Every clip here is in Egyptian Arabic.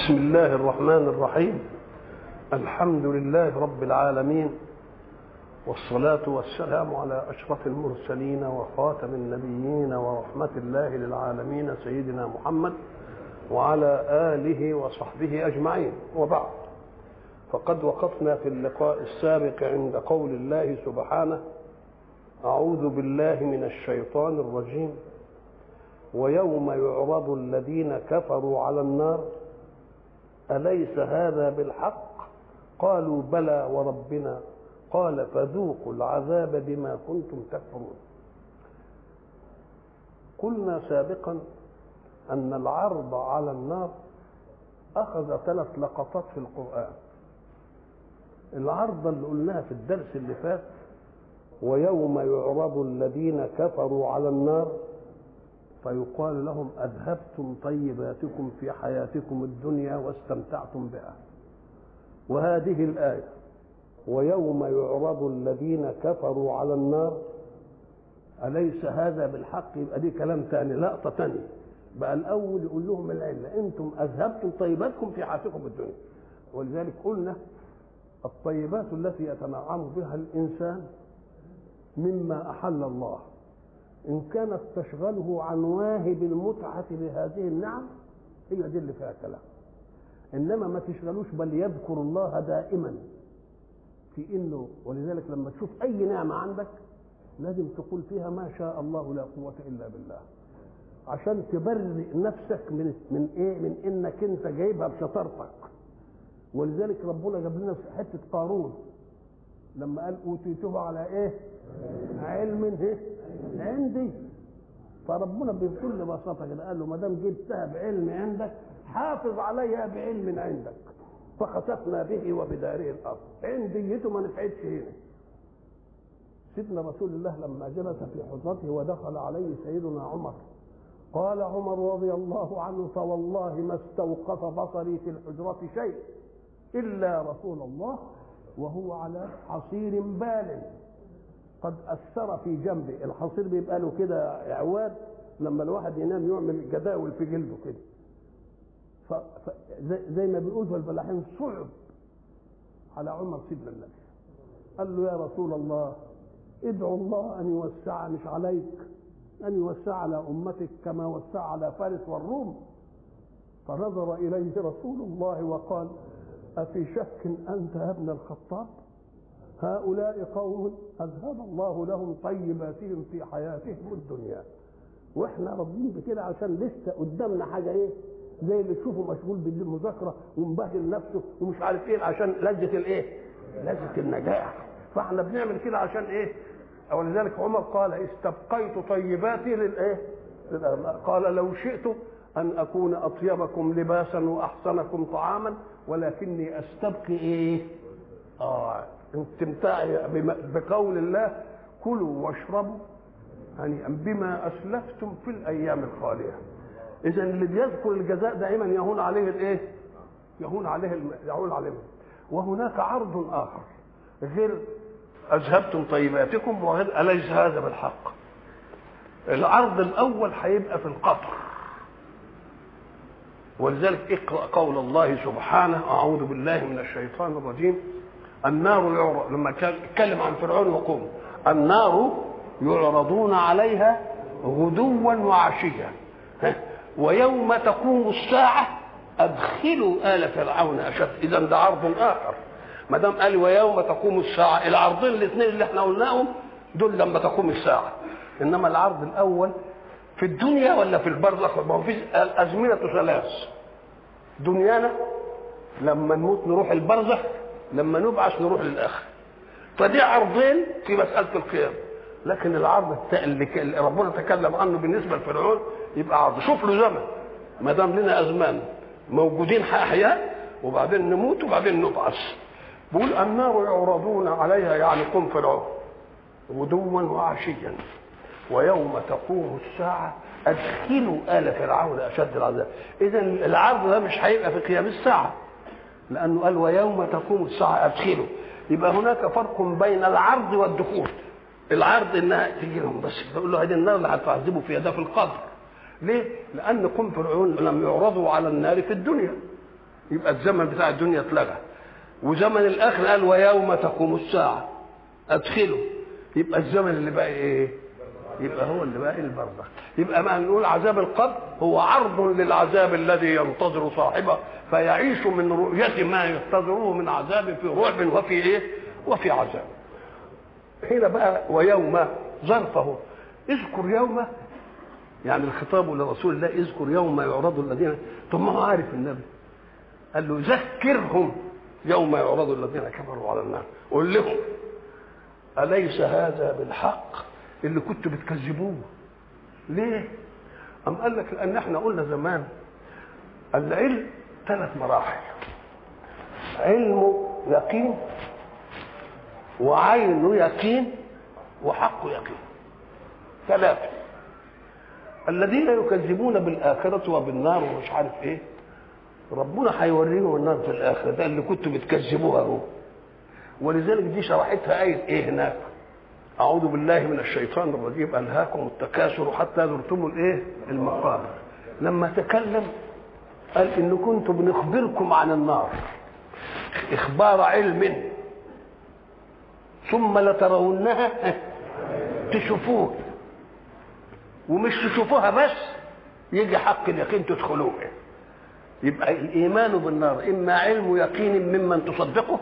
بسم الله الرحمن الرحيم الحمد لله رب العالمين والصلاة والسلام على أشرف المرسلين وخاتم النبيين ورحمة الله للعالمين سيدنا محمد وعلى آله وصحبه أجمعين وبعد فقد وقفنا في اللقاء السابق عند قول الله سبحانه أعوذ بالله من الشيطان الرجيم ويوم يعرض الذين كفروا على النار أليس هذا بالحق قالوا بلى وربنا قال فذوقوا العذاب بما كنتم تكفرون قلنا سابقا أن العرض على النار أخذ ثلاث لقطات في القرآن العرض اللي قلناها في الدرس اللي فات ويوم يعرض الذين كفروا على النار فيقال لهم أذهبتم طيباتكم في حياتكم الدنيا واستمتعتم بها وهذه الآية ويوم يعرض الذين كفروا على النار أليس هذا بالحق يبقى دي كلام تاني لقطة تانية بقى الأول يقول لهم العلة أنتم أذهبتم طيباتكم في حياتكم الدنيا ولذلك قلنا الطيبات التي يتنعم بها الإنسان مما أحل الله إن كانت تشغله عن واهب المتعة بهذه النعم هي دي اللي فيها كلام إنما ما تشغلوش بل يذكر الله دائما في إنه ولذلك لما تشوف أي نعمة عندك لازم تقول فيها ما شاء الله لا قوة إلا بالله عشان تبرئ نفسك من من ايه؟ من انك انت جايبها بشطارتك ولذلك ربنا جاب لنا في حته قارون لما قال اوتيته على ايه؟ علم ايه؟ عندي فربنا بكل بساطه كده قال له ما دام جبتها بعلم عندك حافظ عليها بعلم عندك فخسفنا به وبداره الارض عنديته ما نفعتش هنا سيدنا رسول الله لما جلس في حجرته ودخل عليه سيدنا عمر قال عمر رضي الله عنه فوالله ما استوقف بصري في الحجرة شيء إلا رسول الله وهو على حصير بال قد أثر في جنبه الحصير بيبقى له كده عواد لما الواحد ينام يعمل جداول في جلده كده ف... ف... زي... زي ما بيقول في الفلاحين صعب على عمر سيدنا النبي قال له يا رسول الله ادعو الله أن يوسع مش عليك أن يوسع على أمتك كما وسع على فارس والروم فنظر إليه رسول الله وقال أفي شك أنت يا ابن الخطاب هؤلاء قوم أذهب الله لهم طيباتهم في حياتهم الدنيا واحنا راضيين بكده عشان لسه قدامنا حاجه ايه زي اللي تشوفه مشغول بالمذاكره ومبهدل نفسه ومش عارف ايه عشان لذه الايه؟ لذه النجاح فاحنا بنعمل كده عشان ايه؟ ولذلك عمر قال استبقيت طيباتي للايه؟ قال لو شئت ان اكون اطيبكم لباسا واحسنكم طعاما ولكني استبقي ايه؟ اه استمتاعي بقول الله كلوا واشربوا هنيئا بما اسلفتم في الايام الخاليه. اذا اللي بيذكر الجزاء دائما يهون عليه الايه؟ يهون عليه يهون عليه وهناك عرض اخر غير اذهبتم طيباتكم وغير اليس هذا بالحق العرض الاول هيبقى في القطر ولذلك اقرا قول الله سبحانه اعوذ بالله من الشيطان الرجيم النار يعرض لما اتكلم عن فرعون وقومه النار يعرضون عليها غدوا وعشيا ويوم تقوم الساعه ادخلوا ال فرعون اشد اذا ده عرض اخر ما دام قال ويوم تقوم الساعه العرضين الاثنين اللي احنا قلناهم دول لما تقوم الساعه انما العرض الاول في الدنيا ولا في البرزخ ما هو في الازمنه ثلاث دنيانا لما نموت نروح البرزخ لما نبعث نروح للاخر فدي عرضين في مساله القيامه لكن العرض اللي ربنا تكلم عنه بالنسبه لفرعون يبقى عرض شوف له زمن ما دام لنا ازمان موجودين احياء وبعدين نموت وبعدين نبعث بيقول النار يعرضون عليها يعني قم فرعون غدوا وعشيا ويوم تقوم الساعة أدخلوا آل فرعون أشد العذاب إذا العرض ده مش هيبقى في قيام الساعة لأنه قال ويوم تقوم الساعة أدخلوا يبقى هناك فرق بين العرض والدخول العرض انها تجي لهم بس تقول له هذه النار اللي هتعذبوا فيها ده في القبر ليه؟ لأن قوم فرعون لم يعرضوا على النار في الدنيا يبقى الزمن بتاع الدنيا اتلغى وزمن الاخر قال ويوم تقوم الساعه ادخلوا يبقى الزمن اللي بقى ايه يبقى هو اللي بقى البرزخ يبقى ما نقول عذاب القبر هو عرض للعذاب الذي ينتظر صاحبه فيعيش من رؤية ما ينتظره من عذاب في رعب وفي ايه وفي عذاب هنا بقى ويوم ظرفه اذكر يوم يعني الخطاب لرسول الله اذكر يوم يعرض الذين طب ما هو عارف النبي قال له ذكرهم يوم يعرض الذين كفروا على النار قول لهم أليس هذا بالحق اللي كنتوا بتكذبوه ليه أم قال لك لأن احنا قلنا زمان العلم ثلاث مراحل علم يقين وعين يقين وحق يقين ثلاثة الذين يكذبون بالآخرة وبالنار ومش عارف إيه ربنا هيوريهم النار في الآخرة ده اللي كنتوا بتكذبوها هو ولذلك دي شرحتها آية إيه هناك أعوذ بالله من الشيطان الرجيم ألهاكم التكاثر حتى زرتم الإيه المقابر لما تكلم قال إن كنت بنخبركم عن النار إخبار علم ثم لترونها تشوفوه ومش تشوفوها بس يجي حق اليقين تدخلوها يبقى الإيمان بالنار إما علم يقين ممن تصدقه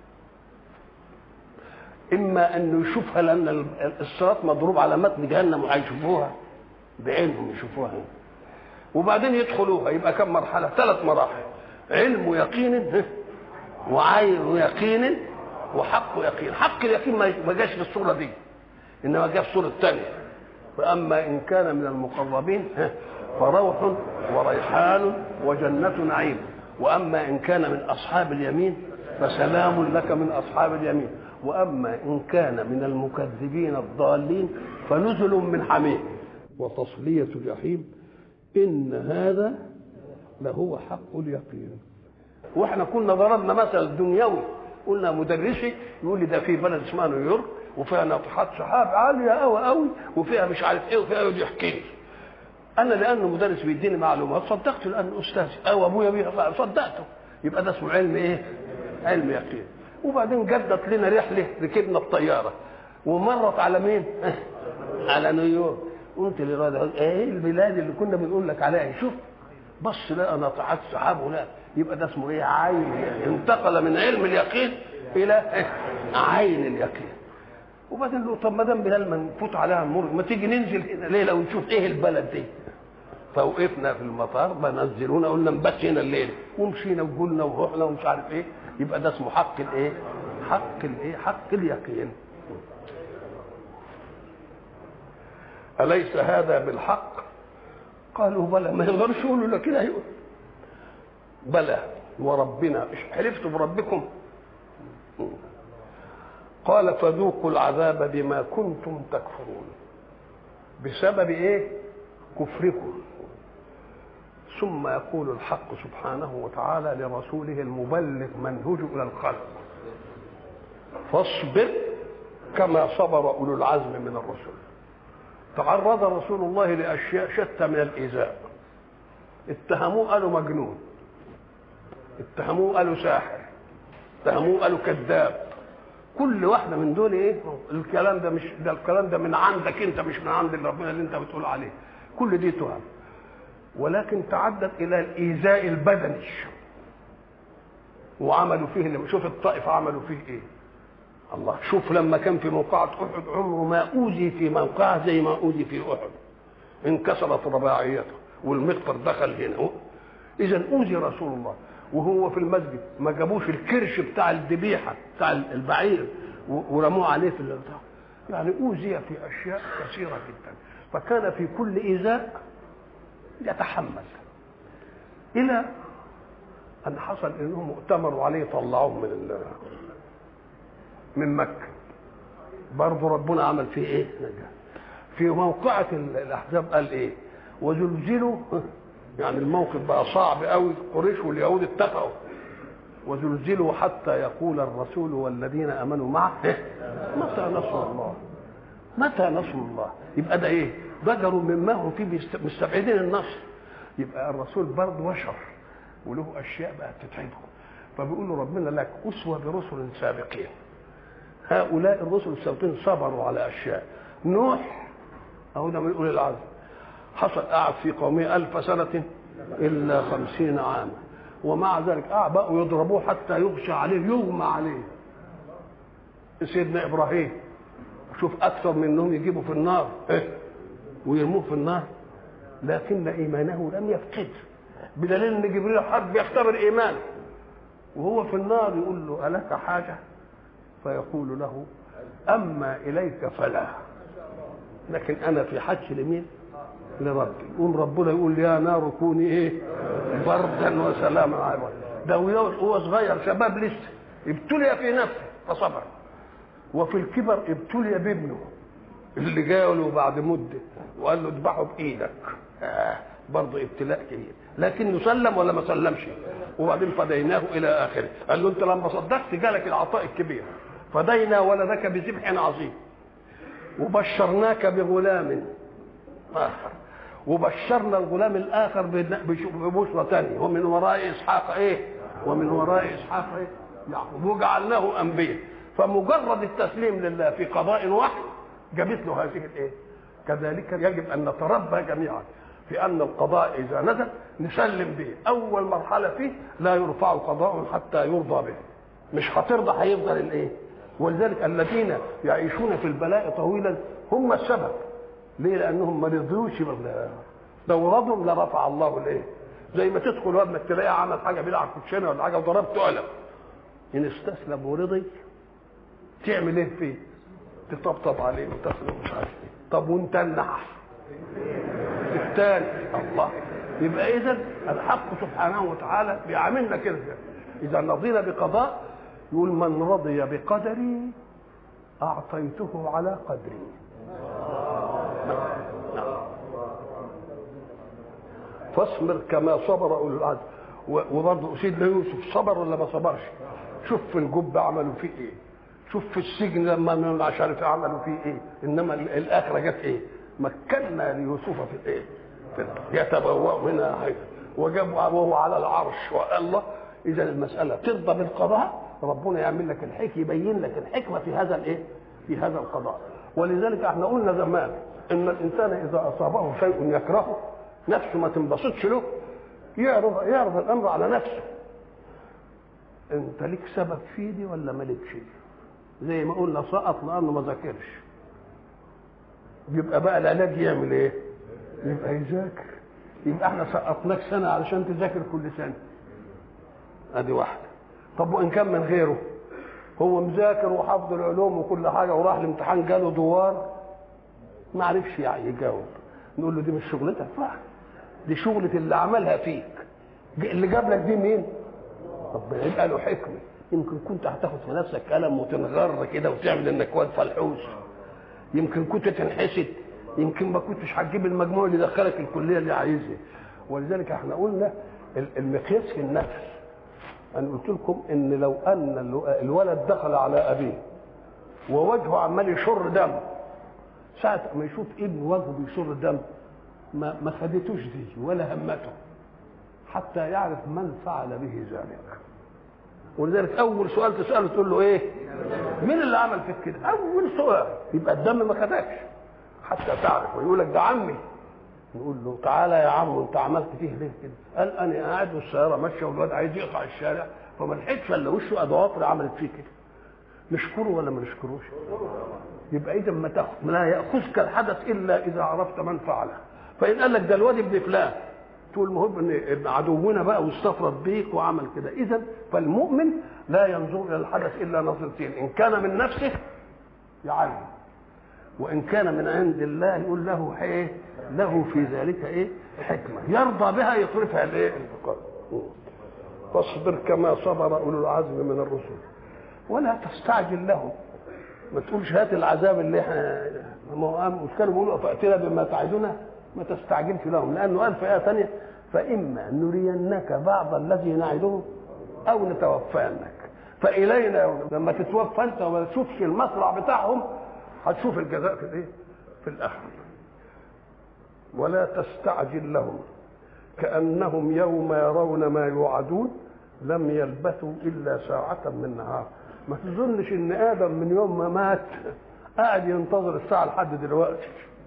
إما أنه يشوفها لأن الصراط مضروب على متن جهنم وهيشوفوها بعينهم يشوفوها وبعدين يدخلوها يبقى كم مرحلة ثلاث مراحل علم يقين وعين يقين وحق يقين حق اليقين ما جاش في الصورة دي إنما جاء في الصورة الثانية فأما إن كان من المقربين فروح وريحان وجنة نعيم وأما إن كان من أصحاب اليمين فسلام لك من أصحاب اليمين وأما إن كان من المكذبين الضالين فنزل من حميم وتصلية جحيم إن هذا لهو حق اليقين واحنا كنا ضربنا مثل دنيوي قلنا مدرسي يقول لي ده في بلد اسمها نيويورك وفيها ناطحات سحاب عاليه قوي قوي وفيها مش عارف ايه وفيها يحكي لي انا لانه مدرس بيديني معلومات صدقته لانه استاذي او ابويا بيه صدقته يبقى ده اسمه علم ايه؟ علم يقين وبعدين جدت لنا رحله ركبنا الطياره ومرت على مين؟ على نيويورك قلت للراجل ايه البلاد اللي كنا بنقول لك عليها شوف بص لقى ناطحات سحاب ولا يبقى ده اسمه ايه عين انتقل من علم اليقين الى إيه؟ عين اليقين وبعدين له طب ما دام بلال ما نفوت عليها نمر ما تيجي ننزل هنا ليله ونشوف ايه البلد دي فوقفنا في المطار بنزلونا قلنا نبات هنا الليله ومشينا وقلنا ورحنا ومش عارف ايه يبقى ده اسمه حق الايه؟ حق الايه؟ حق اليقين أليس هذا بالحق؟ قالوا بلى ما يقدرش يقولوا لك كده يقول بلى وربنا حلفت بربكم قال فذوقوا العذاب بما كنتم تكفرون بسبب ايه كفركم ثم يقول الحق سبحانه وتعالى لرسوله المبلغ منهج الى الخلق فاصبر كما صبر اولو العزم من الرسل تعرض رسول الله لاشياء شتى من الايذاء اتهموه قالوا مجنون اتهموه قالوا ساحر اتهموه قالوا كذاب كل واحده من دول ايه الكلام ده مش ده الكلام ده من عندك انت مش من عند ربنا اللي انت بتقول عليه كل دي تهم ولكن تعدت الى الايذاء البدني وعملوا فيه شوف الطائف عملوا فيه ايه الله شوف لما كان في موقعة أحد عمره ما أوذي في موقعة زي ما أوذي في أحد انكسرت رباعيته والمغفر دخل هنا إذا أوذي رسول الله وهو في المسجد ما جابوش الكرش بتاع الذبيحة بتاع البعير ورموه عليه في البتاع يعني أوذي في أشياء كثيرة جدا فكان في كل إيذاء يتحمل إلى أن حصل إنهم ائتمروا عليه طلعوه من من مكة برضه ربنا عمل فيه ايه نجاة في موقعة الأحزاب قال ايه وزلزلوا يعني الموقف بقى صعب قوي قريش واليهود اتفقوا وزلزلوا حتى يقول الرسول والذين امنوا معه متى نصر الله متى نصر الله يبقى ده ايه ضجروا مما هم فيه مستبعدين النصر يبقى الرسول برضه بشر وله اشياء بقى تتعبهم فبيقول له ربنا لك اسوه برسل سابقين هؤلاء الرسل السابقين صبروا على اشياء نوح اهو ده من اولي العزم حصل قعد في قومه ألف سنة إلا خمسين عاما ومع ذلك قعد بقوا يضربوه حتى يغشى عليه يغمى عليه سيدنا إبراهيم شوف أكثر من أنهم يجيبوا في النار إيه؟ ويرموه في النار لكن إيمانه لم يفقد بدليل أن جبريل حب يختبر إيمانه وهو في النار يقول له ألك حاجة فيقول له أما إليك فلا لكن أنا في حج لمين لربي يقوم ربنا يقول يا نار كوني ايه بردا وسلاما على ده هو صغير شباب لسه ابتلي في نفسه فصبر وفي الكبر ابتلي بابنه اللي جاء له بعد مده وقال له اذبحه بايدك آه برضه ابتلاء كبير لكنه سلم ولا ما سلمش وبعدين فديناه الى اخره قال له انت لما صدقت جالك العطاء الكبير فدينا ولدك بذبح عظيم وبشرناك بغلام اخر وبشرنا الغلام الاخر ببشرى ثانيه ومن وراء اسحاق ايه ومن وراء اسحاق ايه يعقوب وجعلناه انبياء فمجرد التسليم لله في قضاء واحد جابت له هذه الايه كذلك يجب ان نتربى جميعا في ان القضاء اذا نزل نسلم به اول مرحله فيه لا يرفع قضاء حتى يرضى به مش هترضى هيفضل الايه ولذلك الذين يعيشون في البلاء طويلا هم السبب ليه لانهم ما رضيوش لو رضوا لرفع الله الايه زي ما تدخل وابنك تلاقيه عمل حاجه بيلعب كوتشينه ولا حاجه وضربته قلم ان استسلم ورضي تعمل ايه فيه تطبطب عليه وتسلم مش عارف ايه طب وانت النحس الثاني الله يبقى اذا الحق سبحانه وتعالى بيعاملنا كده اذا رضينا بقضاء يقول من رضي بقدري اعطيته على قدري فاصبر كما صبر اولو العزم وبرضه سيدنا يوسف صبر ولا ما صبرش شوف في الجب عملوا فيه ايه شوف في السجن لما مش عارف عملوا فيه ايه انما الاخره جت ايه مكنا ليوسف في الايه في يتبوأ منها حيث وجاب وهو على العرش والله اذا المساله ترضى بالقضاء ربنا يعمل لك الحكمه يبين لك الحكمه في هذا الايه في هذا القضاء ولذلك احنا قلنا زمان ان الانسان اذا اصابه شيء يكرهه نفسه ما تنبسطش له يعرض يعرض الامر على نفسه انت ليك سبب في دي ولا مالكش زي ما قلنا سقط لانه ما ذاكرش يبقى بقى العلاج يعمل ايه يبقى يذاكر يبقى احنا سقطناك سنه علشان تذاكر كل سنه ادي واحده طب وان كان من غيره هو مذاكر وحافظ العلوم وكل حاجه وراح الامتحان جاله دوار ما عرفش يعني يجاوب نقول له دي مش شغلتك صح دي شغلة اللي عملها فيك اللي جاب لك دي مين؟ ربنا يبقى له حكمة يمكن كنت هتاخد في نفسك قلم وتنغر كده وتعمل انك واد فلحوس يمكن كنت تنحسد يمكن ما كنتش هتجيب المجموع اللي دخلك الكليه اللي عايزها ولذلك احنا قلنا المقياس في النفس انا قلت لكم ان لو ان الولد دخل على ابيه ووجهه عمال يشر دم ساعة ما يشوف ابن وجهه بيشر دم ما ما خدتوش دي ولا همته حتى يعرف من فعل به ذلك ولذلك اول سؤال تساله تقول له ايه مين اللي عمل فيك كده اول سؤال يبقى الدم ما خدكش حتى تعرف ويقول لك ده عمي نقول له تعالى يا عم انت عملت فيه ليه كده قال انا قاعد والسياره ماشيه والواد عايز يقطع الشارع فما لحقتش الا وشه ادوات عملت فيه كده نشكره ولا ما نشكروش يبقى اذا ما تاخذ لا ياخذك الحدث الا اذا عرفت من فعله فان قال لك ده الواد ابن فلان تقول ما هو ابن عدونا بقى واستفرد بيك وعمل كده اذا فالمؤمن لا ينظر الى الحدث الا نظرتين ان كان من نفسه يعلم وان كان من عند الله يقول له ايه له في ذلك ايه حكمه يرضى بها يصرفها لايه فاصبر كما صبر اولو العزم من الرسل ولا تستعجل لهم ما تقولش هات العذاب اللي احنا ما هو مش كانوا بيقولوا فاتنا بما تعدنا ما تستعجلش لهم لانه قال في ايه ثانيه فاما نرينك بعض الذي نعدهم او نتوفانك فالينا لما تتوفى انت وما تشوفش المصرع بتاعهم هتشوف الجزاء في الايه؟ في الاخره ولا تستعجل لهم كأنهم يوم يرون ما يوعدون لم يلبثوا إلا ساعة من نهار ما تظنش إن آدم من يوم ما مات قاعد ينتظر الساعة لحد دلوقتي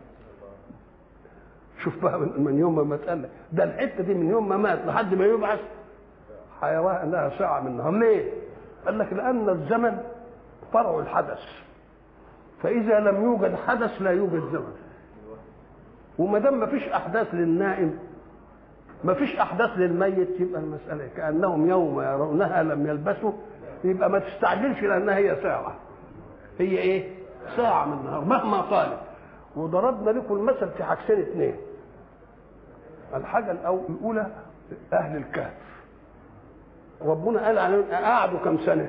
شوف بقى من يوم ما مات قال ده الحتة دي من يوم ما مات لحد ما يبعث حيوان لها ساعة من نهار ليه؟ قال لك لأن الزمن فرع الحدث فإذا لم يوجد حدث لا يوجد زمن وما دام ما فيش أحداث للنائم ما فيش أحداث للميت يبقى المسألة كأنهم يوم يرونها لم يلبسوا يبقى ما تستعجلش لأنها هي ساعة هي إيه؟ ساعة من النهار مهما طالت وضربنا لكم المثل في حاجتين اثنين الحاجة الأولى أهل الكهف ربنا قال عليهم قعدوا كم سنة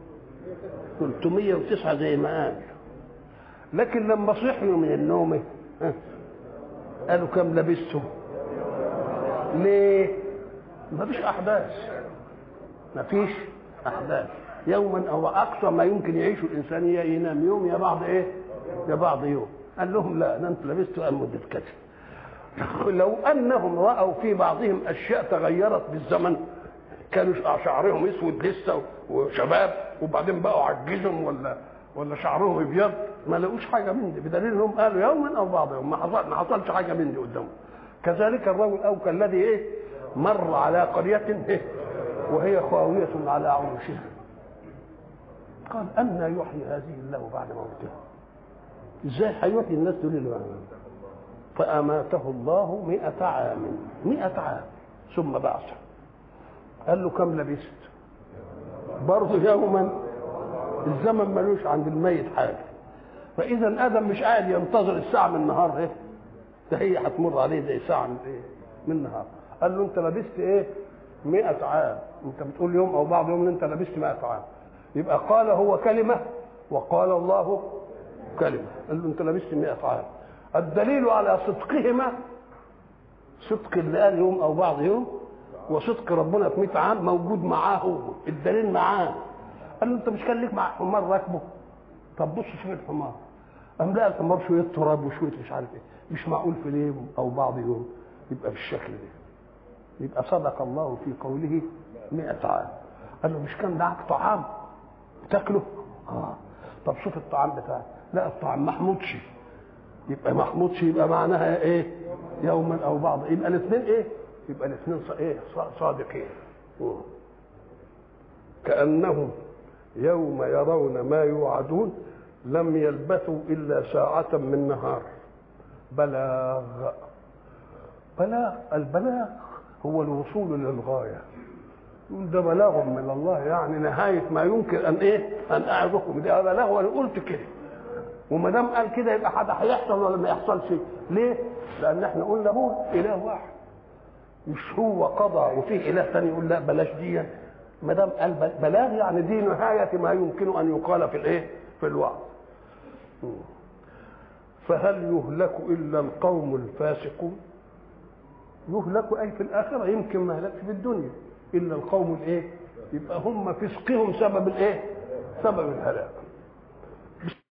309 زي ما قال لكن لما صحيوا من النوم قالوا كم لبستم ليه ما فيش احداث ما فيش احداث يوما او اقصى ما يمكن يعيشه الانسان يا ينام يوم يا بعض ايه يا بعض يوم قال لهم لا ده انتوا لبستوا مده كذا لو انهم راوا في بعضهم اشياء تغيرت بالزمن كانوا شعرهم اسود لسه وشباب وبعدين بقوا عجزهم ولا ولا شعرهم ابيض ما لقوش حاجه من دي بدليل انهم قالوا يوما او بعض يوم ما حصل ما حصلش حاجه من دي قدامهم كذلك الرجل او كالذي ايه مر على قريه إيه؟ وهي خاويه على عروشها قال أن يحيي هذه الله بعد موتها ازاي هيحيي الناس دول اللي فأماته الله مئة عام مئة عام ثم بعثه قال له كم لبست برضه يوما الزمن ملوش عند الميت حاجه فاذا ادم مش قاعد ينتظر الساعه من النهار ايه ده هي هتمر عليه زي ساعه من ايه من النهار قال له انت لبست ايه مئة عام انت بتقول يوم او بعض يوم انت لبست مئة عام يبقى قال هو كلمة وقال الله كلمة قال له انت لبست مئة عام الدليل على صدقهما صدق اللي قال يوم او بعض يوم وصدق ربنا في 100 عام موجود معاه هو الدليل معاه قال له انت مش كان ليك مع حمار راكبه طب بص شوف الحمار قام لقى الحمار شويه تراب وشويه مش عارف ايه مش معقول في اليوم او بعض يوم يبقى بالشكل ده يبقى صدق الله في قوله 100 عام قال له مش كان معاك طعام تاكله اه طب شوف الطعام بتاعك لا الطعام محمودش يبقى محمودش يبقى معناها ايه يوما او بعض يبقى الاثنين ايه يبقى الاثنين ايه صادقين كانهم يوم يرون ما يوعدون لم يلبثوا الا ساعه من نهار بلاغ بلاغ البلاغ هو الوصول للغايه يقول ده بلاغ من الله يعني نهايه ما يمكن ان ايه ان اعظكم ده بلاغ وانا قلت كده وما دام قال كده يبقى حاجه هيحصل ولا ما يحصلش ليه؟ لان احنا قلنا هو اله واحد مش هو قضى وفيه اله ثاني يقول لا بلاش دي ما دام قال بلاغ يعني دي نهايه ما يمكن ان يقال في الايه؟ في الوعظ. فهل يهلك الا القوم الفاسقون؟ يهلك اي في الاخره يمكن ما هلكش في الدنيا الا القوم الايه؟ يبقى هم فسقهم سبب الايه؟ سبب الهلاك.